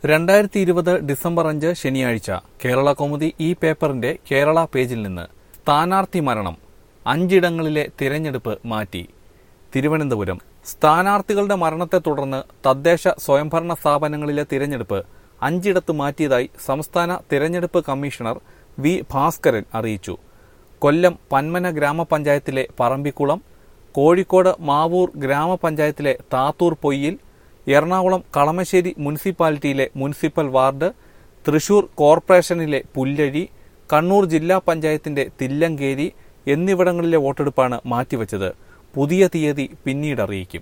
രണ്ടായിരത്തി ഇരുപത് ഡിസംബർ അഞ്ച് ശനിയാഴ്ച കേരള കൗമുദി ഈ പേപ്പറിന്റെ കേരള പേജിൽ നിന്ന് സ്ഥാനാർത്ഥി മരണം അഞ്ചിടങ്ങളിലെ തിരഞ്ഞെടുപ്പ് മാറ്റി തിരുവനന്തപുരം സ്ഥാനാർത്ഥികളുടെ മരണത്തെ തുടർന്ന് തദ്ദേശ സ്വയംഭരണ സ്ഥാപനങ്ങളിലെ തിരഞ്ഞെടുപ്പ് അഞ്ചിടത്ത് മാറ്റിയതായി സംസ്ഥാന തിരഞ്ഞെടുപ്പ് കമ്മീഷണർ വി ഭാസ്കരൻ അറിയിച്ചു കൊല്ലം പന്മന ഗ്രാമപഞ്ചായത്തിലെ പറമ്പിക്കുളം കോഴിക്കോട് മാവൂർ ഗ്രാമപഞ്ചായത്തിലെ താത്തൂർ പൊയ്യിൽ എറണാകുളം കളമശ്ശേരി മുനിസിപ്പാലിറ്റിയിലെ മുനിസിപ്പൽ വാർഡ് തൃശൂർ കോർപ്പറേഷനിലെ പുല്ലഴി കണ്ണൂർ ജില്ലാ പഞ്ചായത്തിന്റെ തില്ലങ്കേരി എന്നിവിടങ്ങളിലെ വോട്ടെടുപ്പാണ് മാറ്റിവച്ചത് പുതിയ തീയതി പിന്നീട് അറിയിക്കും